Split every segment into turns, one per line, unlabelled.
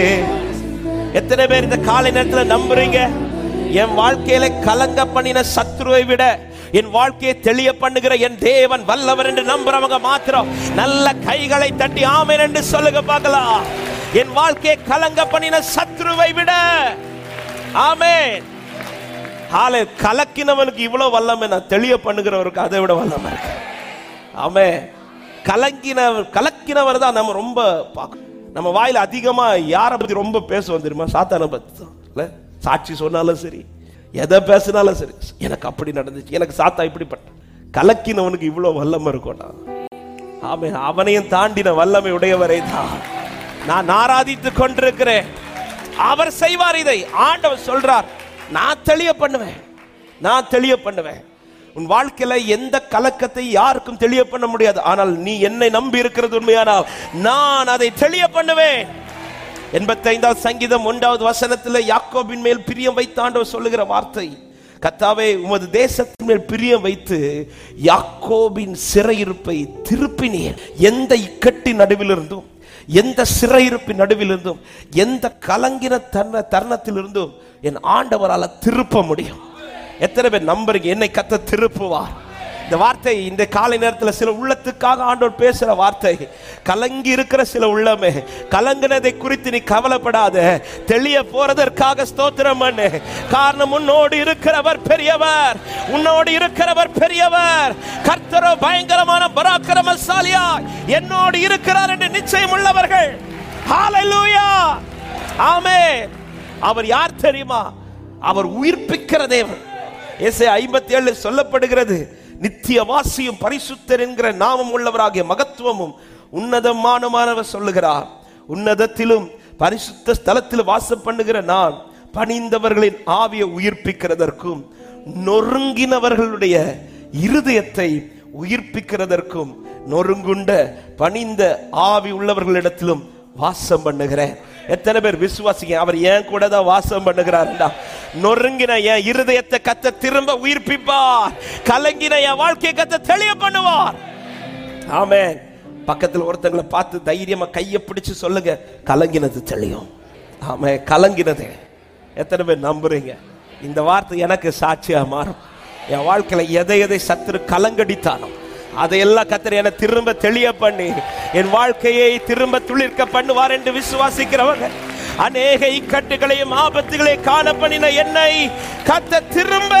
எத்தனை பேர் இந்த காலை நேரத்துல நம்புறீங்க என் வாழ்க்கையில கலங்க பண்ணின சத்ருவை விட என் வாழ்க்கையை தெளிய பண்ணுகிற என் தேவன் வல்லவர் என்று நம்புறவங்க மாத்திரம் நல்ல கைகளை தட்டி ஆமென் என்று சொல்லுங்க பார்க்கலாம் என் வாழ்க்கையை கலங்க பண்ணின சத்ருவை விட ஆமென் ஆளு கலக்கினவனுக்கு இவ்வளவு வல்லமை நான் தெளிய பண்ணுகிறவருக்கு அதை விட வல்லமை இருக்கு ஆமே கலங்கினவர் கலக்கினவர் தான் நம்ம ரொம்ப பார்க்கணும் நம்ம வாயில அதிகமா யாரை பத்தி ரொம்ப பேசுவோம் தெரியுமா சாத்தான பத்தி தான். இல்ல சாட்சி சொன்னாலும் சரி எதை பேசினாலும் சரி எனக்கு அப்படி நடந்துச்சு எனக்கு சாத்தா இப்படிப்பட்ட கலக்கினவனுக்கு இவ்வளவு வல்லமை இருக்கும்டா ஆமே அவனையும் தாண்டின வல்லமை உடையவரை தான் நான் ஆராதித்துக் கொண்டிருக்கிறேன் அவர் செய்வார் இதை ஆண்டவர் சொல்றார் நான் தெளிய பண்ணுவேன் நான் தெளிய பண்ணுவேன் உன் வாழ்க்கையில எந்த கலக்கத்தை யாருக்கும் தெளிய பண்ண முடியாது ஆனால் நீ என்னை நம்பி இருக்கிறது உண்மையானால் நான் அதை தெளிய பண்ணுவேன் எண்பத்தைந்தாவது சங்கீதம் ஒன்றாவது வசனத்தில் யாக்கோபின் மேல் பிரியம் வைத்த ஆண்டவர் சொல்லுகிற வார்த்தை கத்தாவே உமது தேசத்தின் மேல் பிரியம் வைத்து யாக்கோபின் சிறையிருப்பை திருப்பினீர் எந்த இக்கட்டின் நடுவிலிருந்தும் எந்த சிறையிருப்பின் நடுவிலிருந்தும் எந்த கலங்கின தருண தருணத்திலிருந்தும் என் ஆண்டவரால திருப்ப முடியும் எத்தனை பேர் நம்புறீங்க என்னை கத்த திருப்புவார் இந்த வார்த்தை இந்த காலை நேரத்தில் சில உள்ளத்துக்காக ஆண்டவர் பேசுற வார்த்தை கலங்கி இருக்கிற சில உள்ளமே கலங்கினதை குறித்து நீ கவலைப்படாத தெளிய போறதற்காக ஸ்தோத்திரம் பண்ணு காரணம் உன்னோடு இருக்கிறவர் பெரியவர் உன்னோடு இருக்கிறவர் பெரியவர் கர்த்தரோ பயங்கரமான பராக்கிரமசாலியா என்னோடு இருக்கிறார் என்று நிச்சயம் உள்ளவர்கள் ஹalleluya ஆமென் அவர் யார் தெரியுமா அவர் உயிர்ப்பிக்கிற தேவன் ஏசை ஐம்பத்தி ஏழு சொல்லப்படுகிறது நித்திய வாசியும் பரிசுத்தர் என்கிற நாமம் உள்ளவராகிய மகத்துவமும் உன்னதமானமானவர் சொல்லுகிறார் உன்னதத்திலும் பரிசுத்த ஸ்தலத்தில் வாசம் பண்ணுகிற நான் பணிந்தவர்களின் ஆவியை உயிர்ப்பிக்கிறதற்கும் நொறுங்கினவர்களுடைய இருதயத்தை உயிர்ப்பிக்கிறதற்கும் நொறுங்குண்ட பணிந்த ஆவி உள்ளவர்களிடத்திலும் வாசம் பண்ணுகிறேன் எத்தனை பேர் விசுவாசிங்க அவர் ஏன் கூட தான் வாசம் பண்ணுகிறாருடா நொறுங்கின என் இருதயத்தை கத்த திரும்ப உயிர்ப்பிப்பார் கலங்கின என் வாழ்க்கையை கத்த தெளிய பண்ணுவார் ஆமென் பக்கத்துல ஒருத்தங்களை பார்த்து தைரியமா கையை பிடிச்சு சொல்லுங்க கலங்கினது தெளியும் ஆமே கலங்கினது எத்தனை பேர் நம்புறீங்க இந்த வார்த்தை எனக்கு சாட்சியா மாறும் என் வாழ்க்கையில எதை எதை சத்துரு கலங்கடித்தானோ அதையெல்லாம் கத்தர் என திரும்ப தெளிய பண்ணி என் வாழ்க்கையை திரும்ப துளிர்க்க பண்ணுவார் என்று விசுவாசிக்கிறவங்க அநேக இக்கட்டுகளையும் ஆபத்துகளையும் காண பண்ணின என்னை கத்த திரும்ப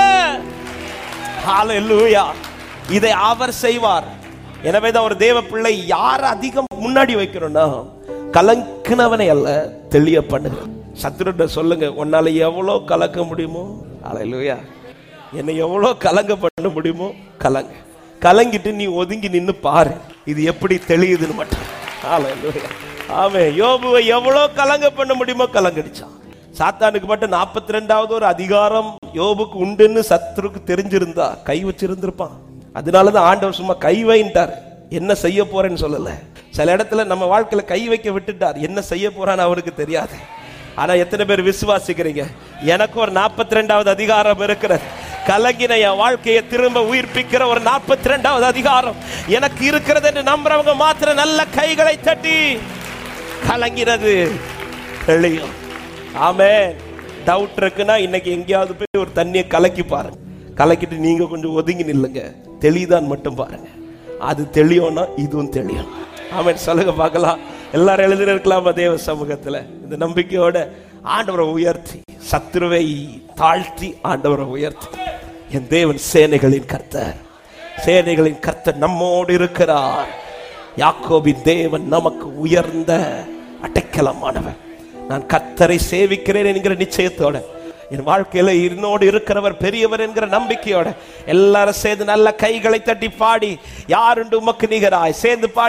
ஹalleluya இதை அவர் செய்வார் எனவே தான் ஒரு தேவ பிள்ளை யார் அதிகம் முன்னாடி வைக்கணும்னா கலங்கினவனை அல்ல தெளிய பண்ணுங்க சத்துருட்ட சொல்லுங்க உன்னால எவ்வளவு கலக்க முடியுமோ ஹalleluya என்னை எவ்வளவு கலங்க பண்ண முடியுமோ கலங்க கலங்கிட்டு நீ ஒதுங்கி நின்னு பாரு இது எப்படி தெளியுதுன்னு மட்டும் ஹalleluya ஆமே யோபுவை எவ்வளவு கலங்க பண்ண முடியுமோ கலங்கடிச்சான் சாத்தானுக்கு மட்டும் நாற்பத்தி ரெண்டாவது ஒரு அதிகாரம் யோபுக்கு உண்டுன்னு சத்துருக்கு தெரிஞ்சிருந்தா கை வச்சிருந்திருப்பான் அதனாலதான் ஆண்டவர் சும்மா கை வைன்ட்டார் என்ன செய்ய போறேன்னு சொல்லல சில இடத்துல நம்ம வாழ்க்கையில கை வைக்க விட்டுட்டார் என்ன செய்ய போறான்னு அவருக்கு தெரியாது ஆனா எத்தனை பேர் விசுவாசிக்கிறீங்க எனக்கு ஒரு நாற்பத்தி ரெண்டாவது அதிகாரம் இருக்கிறது கலங்கின என் வாழ்க்கையை திரும்ப உயிர்ப்பிக்கிற ஒரு நாற்பத்தி ரெண்டாவது அதிகாரம் எனக்கு இருக்கிறது என்று நம்புறவங்க மாத்திரம் நல்ல கைகளை தட்டி கலங்கிறது தெளியும் ஆமே டவுட் இருக்குன்னா இன்னைக்கு எங்கேயாவது போய் ஒரு தண்ணியை கலக்கி பாருங்க கலக்கிட்டு நீங்க கொஞ்சம் ஒதுங்கி நில்லுங்க தெளிதான் மட்டும் பாருங்க அது தெளியும்னா இதுவும் தெளியும் ஆமென் சொல்லுங்க பார்க்கலாம் எல்லாரும் எழுதிருக்கலாமா தேவ சமூகத்துல இந்த நம்பிக்கையோட ஆண்டவரை உயர்த்தி சத்துருவை தாழ்த்தி ஆண்டவரை உயர்த்தி என் தேவன் சேனைகளின் கர்த்தர் சேனைகளின் கர்த்தர் நம்மோடு இருக்கிறார் யாக்கோபின் தேவன் நமக்கு உயர்ந்த அடைக்கலமானவர் நான் கர்த்தரை சேவிக்கிறேன் என்கிற நிச்சயத்தோட என் வாழ்க்கையில என்னோடு இருக்கிறவர் பெரியவர் என்கிற நம்பிக்கையோட எல்லாரும் சேர்ந்து நல்ல கைகளை தட்டி பாடி யாருண்டு உமக்கு நிகராய் சேர்ந்து பாடி